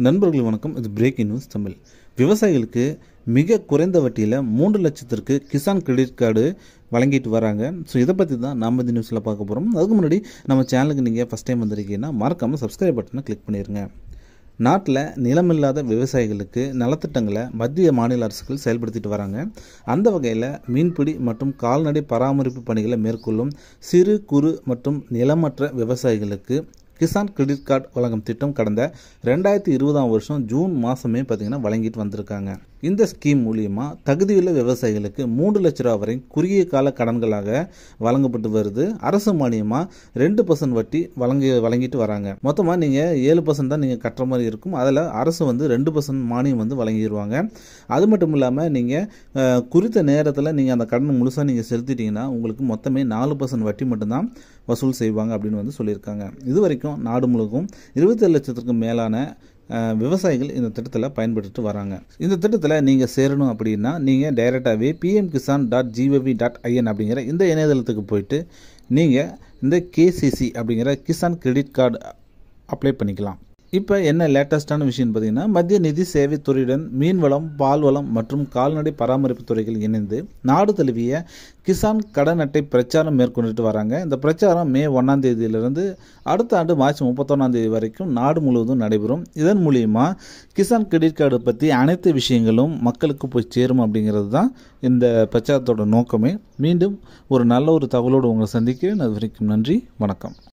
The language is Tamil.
நண்பர்கள் வணக்கம் இது பிரேக்கிங் நியூஸ் தமிழ் விவசாயிகளுக்கு மிக குறைந்த வட்டியில் மூன்று லட்சத்திற்கு கிசான் கிரெடிட் கார்டு வழங்கிட்டு வராங்க ஸோ இதை பற்றி தான் நாம் இந்த நியூஸில் பார்க்க போகிறோம் அதுக்கு முன்னாடி நம்ம சேனலுக்கு நீங்கள் ஃபஸ்ட் டைம் வந்திருக்கீங்கன்னா மறக்காமல் சப்ஸ்கிரைப் பட்டனை கிளிக் பண்ணிடுங்க நாட்டில் நிலமில்லாத விவசாயிகளுக்கு நலத்திட்டங்களை மத்திய மாநில அரசுகள் செயல்படுத்திட்டு வராங்க அந்த வகையில் மீன்பிடி மற்றும் கால்நடை பராமரிப்பு பணிகளை மேற்கொள்ளும் சிறு குறு மற்றும் நிலமற்ற விவசாயிகளுக்கு கிசான் கிரெடிட் கார்டு வழங்கும் திட்டம் கடந்த ரெண்டாயிரத்தி இருபதாம் வருஷம் ஜூன் மாதமே பார்த்திங்கன்னா வழங்கிட்டு வந்திருக்காங்க இந்த ஸ்கீம் மூலியமாக தகுதியுள்ள விவசாயிகளுக்கு மூன்று லட்ச ரூபா வரை குறுகிய கால கடன்களாக வழங்கப்பட்டு வருது அரசு மானியமாக ரெண்டு பர்சன்ட் வட்டி வழங்கி வழங்கிட்டு வராங்க மொத்தமாக நீங்கள் ஏழு பர்சன்ட் தான் நீங்கள் கட்டுற மாதிரி இருக்கும் அதில் அரசு வந்து ரெண்டு பர்சன்ட் மானியம் வந்து வழங்கிடுவாங்க அது மட்டும் இல்லாமல் நீங்கள் குறித்த நேரத்தில் நீங்கள் அந்த கடனை முழுசாக நீங்கள் செலுத்திட்டீங்கன்னா உங்களுக்கு மொத்தமே நாலு பர்சன்ட் வட்டி மட்டும்தான் வசூல் செய்வாங்க அப்படின்னு வந்து சொல்லியிருக்காங்க இது வரைக்கும் நாடு முழுக்கும் இருபத்தேழு லட்சத்துக்கும் மேலான அஹ், விவசாயிகள் இந்த திட்டத்தில் பயன்படுத்திட்டு வராங்க இந்த திட்டத்தில் நீங்கள் சேரணும் அப்படின்னா நீங்கள் டைரெக்டாகவே PM Kisan dot gov dot in அப்படிங்கிற இந்த இணையதளத்துக்கு போயிட்டு நீங்கள் இந்த கேசிசி அப்படிங்கிற கிசான் கிரெடிட் கார்டு அப்ளை பண்ணிக்கலாம் இப்போ என்ன லேட்டஸ்டான விஷயம்னு பார்த்தீங்கன்னா மத்திய நிதி சேவைத்துறையுடன் மீன்வளம் பால்வளம் மற்றும் கால்நடை பராமரிப்பு துறைகள் இணைந்து நாடு தழுவிய கிசான் கடன் அட்டை பிரச்சாரம் மேற்கொண்டுட்டு வராங்க இந்த பிரச்சாரம் மே ஒன்றாம் தேதியிலிருந்து அடுத்த ஆண்டு மார்ச் முப்பத்தொன்னாம் தேதி வரைக்கும் நாடு முழுவதும் நடைபெறும் இதன் மூலியமா கிசான் கிரெடிட் கார்டு பற்றி அனைத்து விஷயங்களும் மக்களுக்கு போய் சேரும் அப்படிங்கிறது தான் இந்த பிரச்சாரத்தோட நோக்கமே மீண்டும் ஒரு நல்ல ஒரு தகவலோடு உங்களை சந்திக்கிறேன் அது வரைக்கும் நன்றி வணக்கம்